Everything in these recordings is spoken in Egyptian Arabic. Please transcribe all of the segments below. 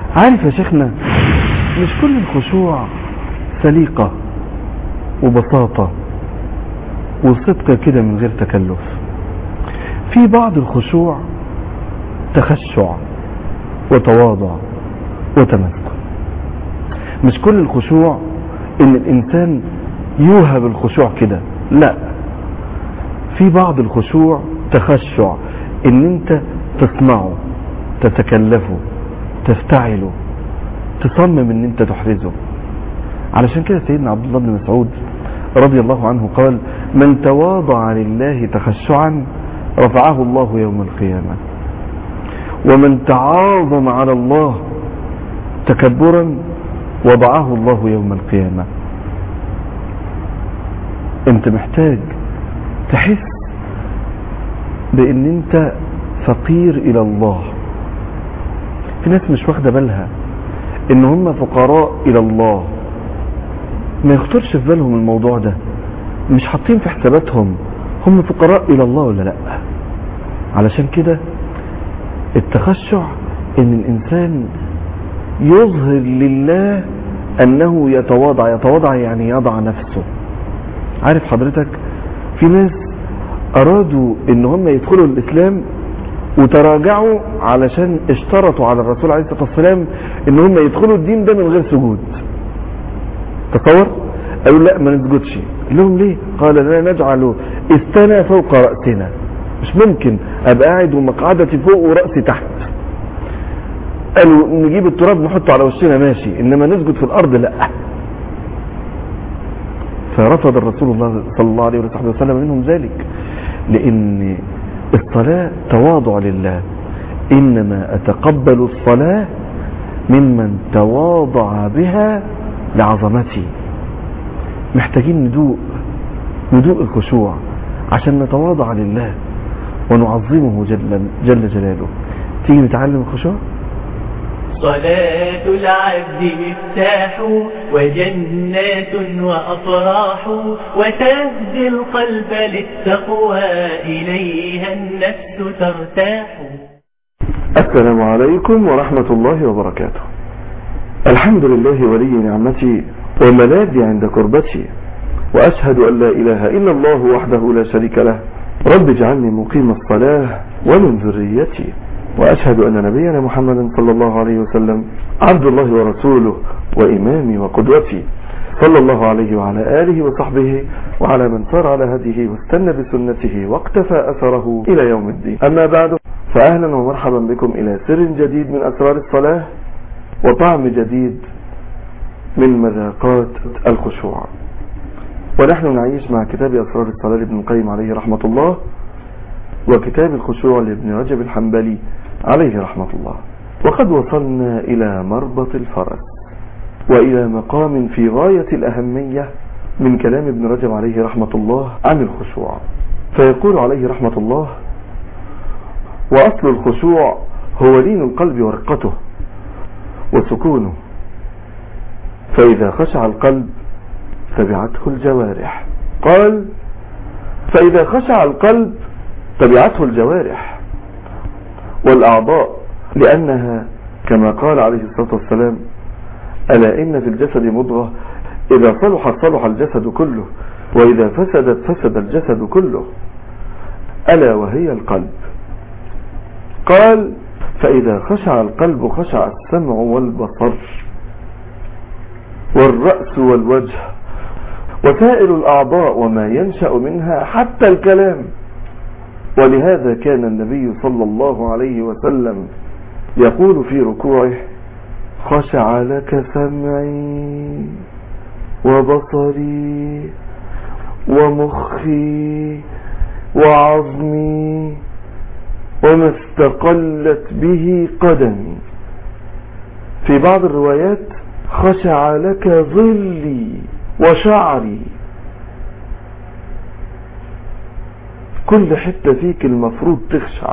عارف يا شيخنا مش كل الخشوع سليقة وبساطة وصدق كده من غير تكلف في بعض الخشوع تخشع وتواضع وتمسك مش كل الخشوع ان الانسان يوهب الخشوع كده لا في بعض الخشوع تخشع ان انت تصنعه تتكلفه تفتعله تصمم ان انت تحرزه علشان كده سيدنا عبد الله بن مسعود رضي الله عنه قال من تواضع لله تخشعا رفعه الله يوم القيامة ومن تعاظم على الله تكبرا وضعه الله يوم القيامة انت محتاج تحس بان انت فقير الى الله في ناس مش واخدة بالها ان هم فقراء الى الله ما يخطرش في بالهم الموضوع ده مش حاطين في حساباتهم هم فقراء الى الله ولا لا علشان كده التخشع ان الانسان يظهر لله انه يتواضع يتواضع يعني يضع نفسه عارف حضرتك في ناس ارادوا ان هم يدخلوا الاسلام وتراجعوا علشان اشترطوا على الرسول عليه الصلاة والسلام ان هم يدخلوا الدين ده من غير سجود تصور قالوا لا ما نسجدش قال لهم ليه قال لا نجعل استنا فوق رأسنا مش ممكن ابقى قاعد ومقعدتي فوق ورأسي تحت قالوا نجيب التراب نحطه على وشنا ماشي انما نسجد في الارض لا فرفض الرسول الله صلى الله عليه وسلم منهم ذلك لان الصلاة تواضع لله انما اتقبل الصلاة ممن تواضع بها لعظمتي محتاجين ندوق ندوق الخشوع عشان نتواضع لله ونعظمه جل, جل جلاله تيجي نتعلم الخشوع صلاة العبد مفتاح وجنات وأفراح وتهدي القلب للتقوى إليها النفس ترتاح السلام عليكم ورحمة الله وبركاته الحمد لله ولي نعمتي وملاذي عند كربتي وأشهد أن لا إله إلا الله وحده لا شريك له رب اجعلني مقيم الصلاة ومن ذريتي وأشهد أن نبينا محمدا صلى الله عليه وسلم عبد الله ورسوله وإمامي وقدوتي صلى الله عليه وعلى آله وصحبه وعلى من سار على هديه واستنى بسنته واقتفى أثره إلى يوم الدين أما بعد فأهلا ومرحبا بكم إلى سر جديد من أسرار الصلاة وطعم جديد من مذاقات الخشوع ونحن نعيش مع كتاب أسرار الصلاة لابن القيم عليه رحمة الله وكتاب الخشوع لابن رجب الحنبلي عليه رحمة الله وقد وصلنا إلى مربط الفرس وإلى مقام في غاية الأهمية من كلام ابن رجب عليه رحمة الله عن الخشوع فيقول عليه رحمة الله وأصل الخشوع هو لين القلب ورقته وسكونه فإذا خشع القلب تبعته الجوارح قال فإذا خشع القلب تبعته الجوارح والأعضاء لأنها كما قال عليه الصلاة والسلام ألا إن في الجسد مضغة إذا صلحت صلح الجسد كله وإذا فسدت فسد الجسد كله ألا وهي القلب قال فإذا خشع القلب خشع السمع والبصر والرأس والوجه وسائر الأعضاء وما ينشأ منها حتى الكلام ولهذا كان النبي صلى الله عليه وسلم يقول في ركوعه خشع لك سمعي وبصري ومخي وعظمي وما استقلت به قدمي في بعض الروايات خشع لك ظلي وشعري كل حتة فيك المفروض تخشع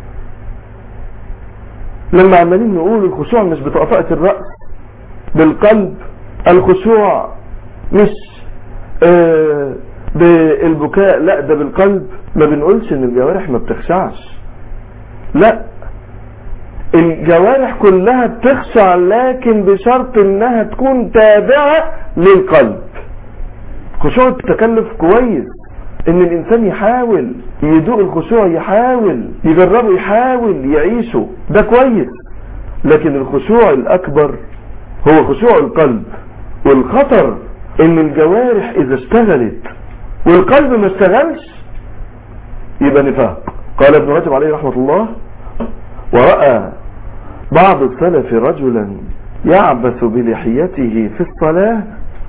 لما عمالين نقول الخشوع مش بطقطقة الرأس بالقلب الخشوع مش آه بالبكاء لا ده بالقلب ما بنقولش ان الجوارح ما بتخشعش لا الجوارح كلها بتخشع لكن بشرط انها تكون تابعة للقلب خشوع التكلف كويس ان الانسان يحاول يدوق الخشوع يحاول يجربه يحاول يعيشه ده كويس لكن الخشوع الاكبر هو خشوع القلب والخطر ان الجوارح اذا اشتغلت والقلب ما اشتغلش يبقى نفاق قال ابن رجب عليه رحمة الله ورأى بعض السلف رجلا يعبث بلحيته في الصلاة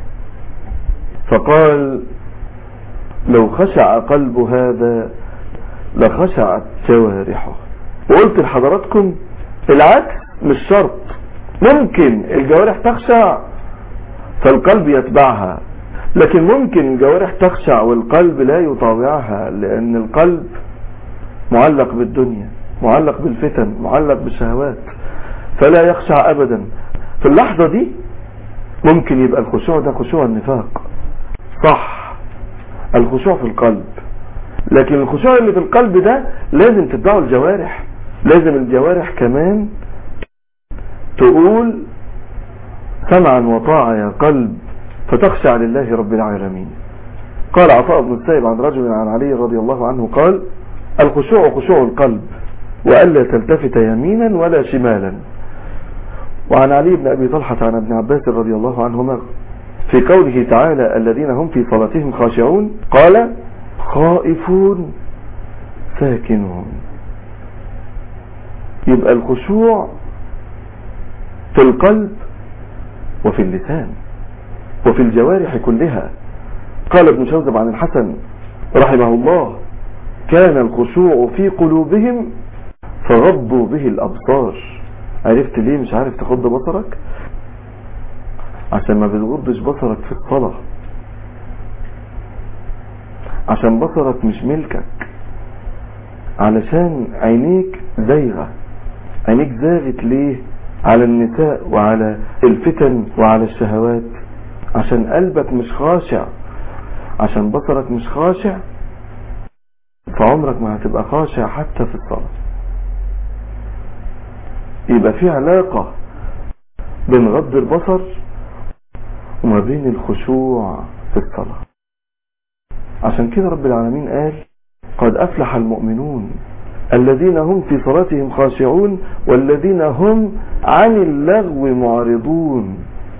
فقال لو خشع قلب هذا لخشعت جوارحه وقلت لحضراتكم العكس مش شرط ممكن الجوارح تخشع فالقلب يتبعها لكن ممكن الجوارح تخشع والقلب لا يطاوعها لأن القلب معلق بالدنيا معلق بالفتن معلق بالشهوات فلا يخشع أبدا في اللحظة دي ممكن يبقى الخشوع ده خشوع النفاق صح الخشوع في القلب لكن الخشوع اللي في القلب ده لازم تتبعه الجوارح لازم الجوارح كمان تقول سمعا وطاعة يا قلب فتخشع لله رب العالمين قال عطاء بن السائب عن رجل عن علي رضي الله عنه قال الخشوع خشوع القلب وألا تلتفت يمينا ولا شمالا وعن علي بن أبي طلحة عن ابن عباس رضي الله عنهما في قوله تعالى الذين هم في صلاتهم خاشعون قال خائفون ساكنون يبقى الخشوع في القلب وفي اللسان وفي الجوارح كلها قال ابن شوذب عن الحسن رحمه الله كان الخشوع في قلوبهم فغضوا به الأبصار عرفت ليه مش عارف تغض بصرك عشان ما بتغضش بصرك في الصلاة عشان بصرك مش ملكك علشان عينيك زيغة عينيك زاغت ليه على النساء وعلى الفتن وعلى الشهوات عشان قلبك مش خاشع عشان بصرك مش خاشع فعمرك ما هتبقى خاشع حتى في الصلاة يبقى في علاقة بين غض البصر وما بين الخشوع في الصلاة عشان كده رب العالمين قال قد أفلح المؤمنون الذين هم في صلاتهم خاشعون والذين هم عن اللغو معرضون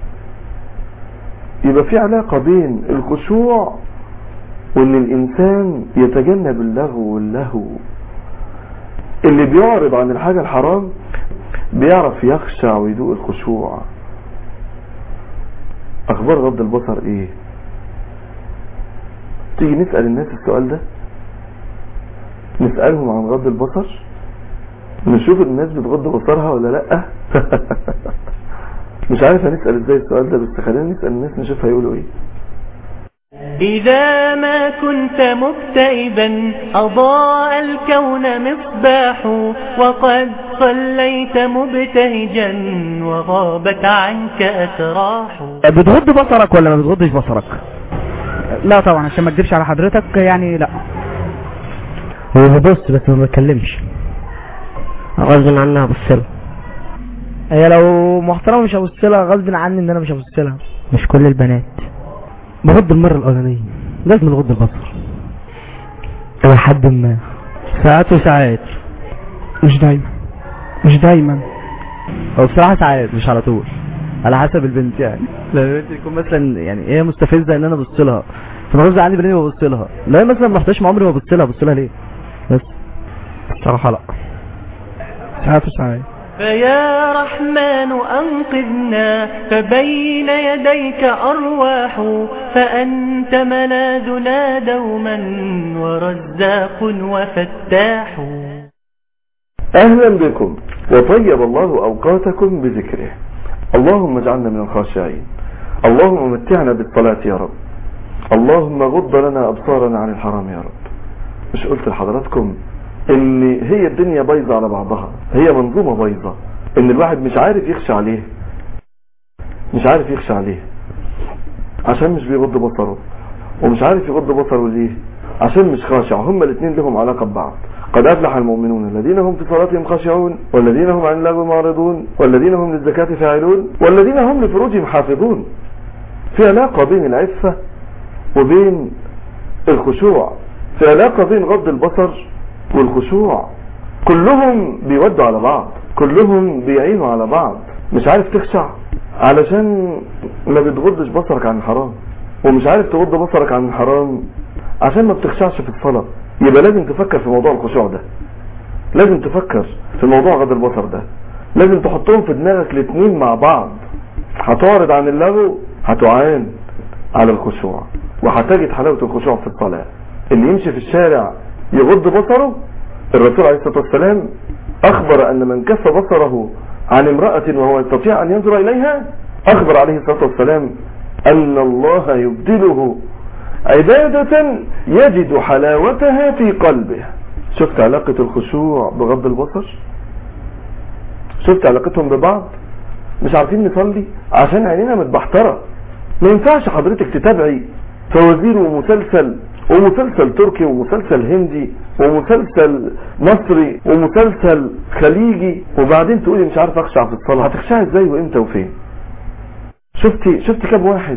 يبقى في علاقة بين الخشوع وان الانسان يتجنب اللغو واللهو اللي بيعرض عن الحاجة الحرام بيعرف يخشع ويدوق الخشوع اخبار غض البصر ايه تيجي نسأل الناس السؤال ده نسألهم عن غض البصر نشوف الناس بتغض بصرها ولا لا مش عارف هنسأل ازاي السؤال ده بس خلينا نسأل الناس نشوف هيقولوا ايه إذا ما كنت مكتئبا أضاء الكون مصباح وقد صليت مبتهجا وغابت عنك أتراح بتغض بصرك ولا ما بتغضش بصرك لا طبعا عشان ما اكدبش على حضرتك يعني لا هو ببص بس ما بتكلمش غصب عنها بصله هي لو محترمه مش هبص لها غصب عني ان انا مش هبص لها مش كل البنات بغض المرة الأولانية لازم نغض البصر إلى حد ما ساعات وساعات مش دايما مش دايما هو بصراحة ساعات مش على طول على حسب البنت يعني لما البنت تكون مثلا يعني هي مستفزة ان انا ابص لها فانا غصب عني بلاقيني ببص لها لا مثلا ما رحتش مع عمري ما ببص لها ببص لها ليه بس الصراحة لا ساعات وساعات فيا رحمن أنقذنا فبين يديك أرواح فأنت ملاذنا دوما ورزاق وفتاح اهلا بكم وطيب الله اوقاتكم بذكره اللهم اجعلنا من الخاشعين اللهم متعنا بالصلاة يا رب اللهم غض لنا ابصارنا عن الحرام يا رب مش قلت لحضراتكم ان هي الدنيا بايظة على بعضها هي منظومة بايظة ان الواحد مش عارف يخشى عليه مش عارف يخشى عليه عشان مش بيغض بصره ومش عارف يغض بصره ليه عشان مش خاشع هما الاثنين لهم علاقة ببعض قد أفلح المؤمنون الذين هم في صلاتهم خاشعون والذين هم عن اللغو معرضون والذين هم للزكاة فاعلون والذين هم لفروجهم حافظون في علاقة بين العفة وبين الخشوع في علاقة بين غض البصر والخشوع كلهم بيودوا على بعض كلهم بيعينوا على بعض مش عارف تخشع علشان ما بتغضش بصرك عن الحرام ومش عارف تغض بصرك عن الحرام عشان ما بتخشعش في الصلاة يبقى لازم تفكر في موضوع الخشوع ده لازم تفكر في موضوع غض البصر ده لازم تحطهم في دماغك الاثنين مع بعض هتعرض عن اللغو هتعان على الخشوع وهتجد حلاوة الخشوع في الصلاة اللي يمشي في الشارع يغض بصره الرسول عليه الصلاة والسلام أخبر أن من كف بصره عن امرأة وهو يستطيع أن ينظر إليها أخبر عليه الصلاة والسلام أن الله يبدله عبادة يجد حلاوتها في قلبه شفت علاقة الخشوع بغض البصر شفت علاقتهم ببعض مش عارفين نصلي عشان عينينا متبحترة ما ينفعش حضرتك تتابعي فوازير ومسلسل ومسلسل تركي ومسلسل هندي ومسلسل مصري ومسلسل خليجي وبعدين تقولي مش عارف اخشع في الصلاة هتخشعي ازاي وامتى وفين شفتي شفتي كام واحد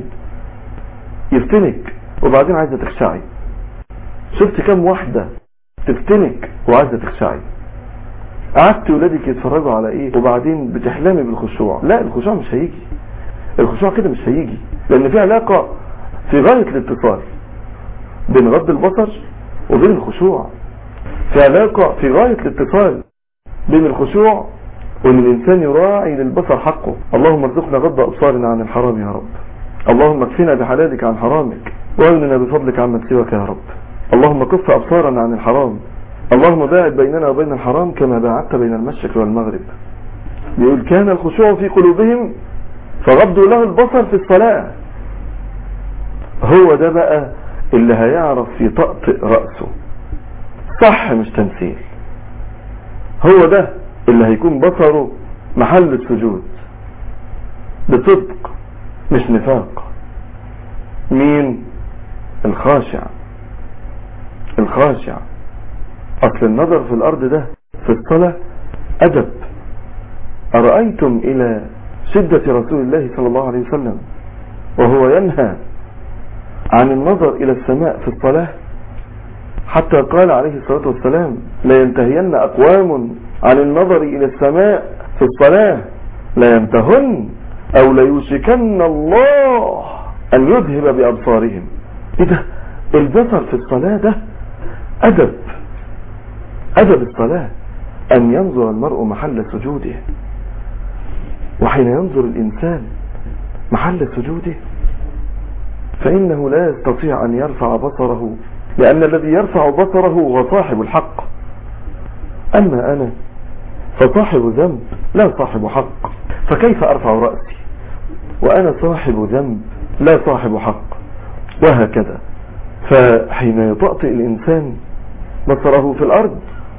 يفتنك وبعدين عايزة تخشعي شفتي كام واحدة تفتنك وعايزة تخشعي قعدت ولادك يتفرجوا على ايه وبعدين بتحلمي بالخشوع لا الخشوع مش هيجي الخشوع كده مش هيجي لان في علاقة في غاية الاتصال بين غض البصر وبين الخشوع في علاقة في غاية الاتصال بين الخشوع وان الانسان يراعي للبصر حقه اللهم ارزقنا غض ابصارنا عن الحرام يا رب اللهم اكفنا بحلالك عن حرامك واغننا بفضلك عمن سواك يا رب اللهم كف ابصارنا عن الحرام اللهم باعد بيننا وبين الحرام كما باعدت بين المشرق والمغرب بيقول كان الخشوع في قلوبهم فغضوا له البصر في الصلاة هو ده بقى اللي هيعرف يطقطق رأسه صح مش تمثيل هو ده اللي هيكون بصره محل السجود بصدق مش نفاق مين الخاشع الخاشع اصل النظر في الارض ده في الصلاة ادب ارأيتم الى شدة رسول الله صلى الله عليه وسلم وهو ينهى عن النظر الى السماء في الصلاة حتى قال عليه الصلاة والسلام لا ينتهين اقوام عن النظر الى السماء في الصلاة لا ينتهن او ليوشكن الله ان يذهب بابصارهم ايه ده البصر في الصلاة ده ادب ادب الصلاة ان ينظر المرء محل سجوده وحين ينظر الانسان محل سجوده فانه لا يستطيع ان يرفع بصره لان الذي يرفع بصره هو صاحب الحق اما انا فصاحب ذنب لا صاحب حق فكيف ارفع رأسي وانا صاحب ذنب لا صاحب حق وهكذا فحين يطأطئ الانسان بصره في الارض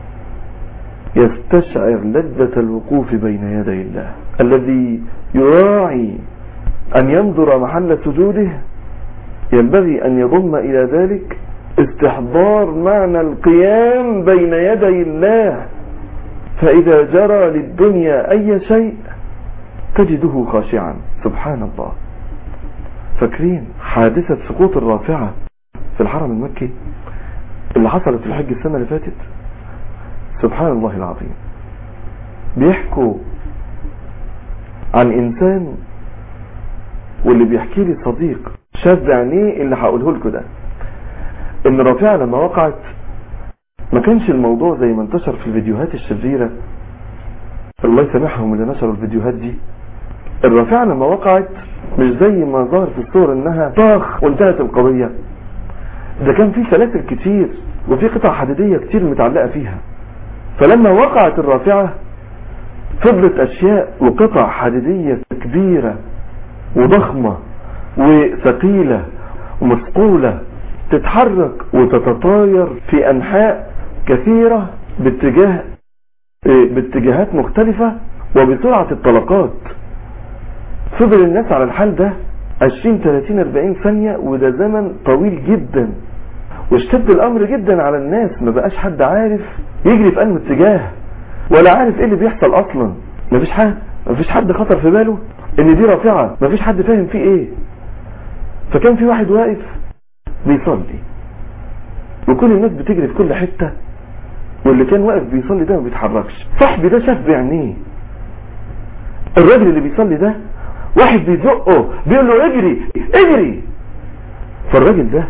يستشعر لذة الوقوف بين يدي الله الذي يراعي ان ينظر محل سجوده ينبغي ان يضم الى ذلك استحضار معنى القيام بين يدي الله فاذا جرى للدنيا اي شيء تجده خاشعا سبحان الله فاكرين حادثة سقوط الرافعة في الحرم المكي اللي حصلت في الحج السنة اللي فاتت سبحان الله العظيم بيحكوا عن انسان واللي بيحكي لي صديق شاف بعينيه اللي هقوله لكم ده ان رافعة لما وقعت ما كانش الموضوع زي ما انتشر في الفيديوهات الشريرة الله يسامحهم اللي نشروا الفيديوهات دي الرافعة لما وقعت مش زي ما ظهر في الصور انها طاخ وانتهت القضية ده كان في سلاسل كتير وفي قطع حديدية كتير متعلقة فيها فلما وقعت الرافعة فضلت اشياء وقطع حديدية كبيرة وضخمة وثقيلة ومثقولة تتحرك وتتطاير في انحاء كثيرة باتجاه باتجاهات مختلفة وبسرعة الطلقات فضل الناس على الحال ده 20 30 40 ثانية وده زمن طويل جدا واشتد الامر جدا على الناس ما بقاش حد عارف يجري في انه اتجاه ولا عارف ايه اللي بيحصل اصلا مفيش حد مفيش حد خطر في باله ان دي رافعة مفيش حد فاهم فيه ايه فكان في واحد واقف بيصلي وكل الناس بتجري في كل حتة واللي كان واقف بيصلي ده ما بيتحركش صاحبي ده شاف بعينيه الراجل اللي بيصلي ده واحد بيزقه بيقول له اجري اجري فالراجل ده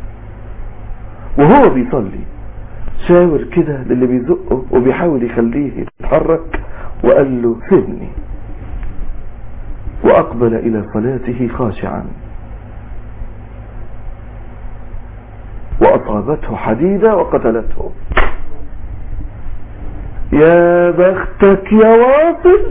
وهو بيصلي شاور كده للي بيزقه وبيحاول يخليه يتحرك وقال له سيبني وأقبل إلى صلاته خاشعا وأصابته حديدة وقتلته يا بختك يا واصل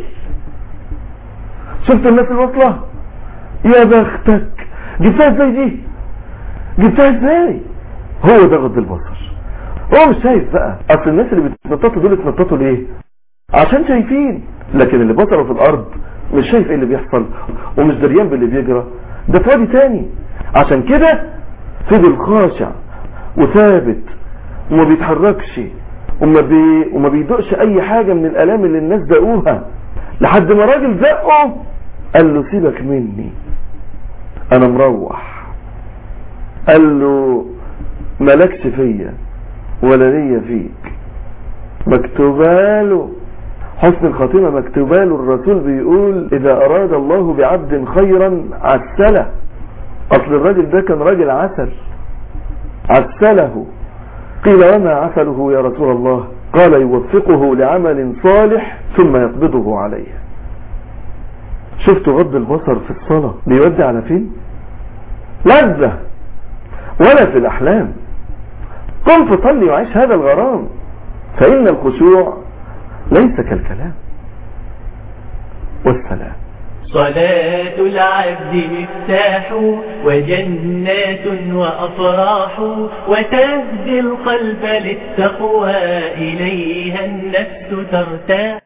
شفت الناس الواصلة يا بختك جبتها ازاي دي جبتها ازاي هو ده غض البصر هو مش شايف بقى اصل الناس اللي بتتنططوا دول اتنططوا ليه عشان شايفين لكن اللي بصره في الارض مش شايف ايه اللي بيحصل ومش دريان باللي بيجرى ده في وادي تاني عشان كده فضل خاشع وثابت وما بيتحركش وما, بي وما بيدقش اي حاجة من الالام اللي الناس دقوها لحد ما راجل زقه قال له سيبك مني انا مروح قال له مالكش فيا ولا ليا فيك مكتوباله حسن الخاتمة مكتوباله الرسول بيقول اذا اراد الله بعبد خيرا عسله اصل الراجل ده كان راجل عسل عسله قيل وما عسله يا رسول الله قال يوفقه لعمل صالح ثم يقبضه عليه شفت غض البصر في الصلاة بيودي على فين لذة ولا في الأحلام قم فصلي وعيش هذا الغرام فإن الخشوع ليس كالكلام والسلام صلاة العبد مفتاح وجنات وأفراح وتهدي القلب للتقوى إليها النفس ترتاح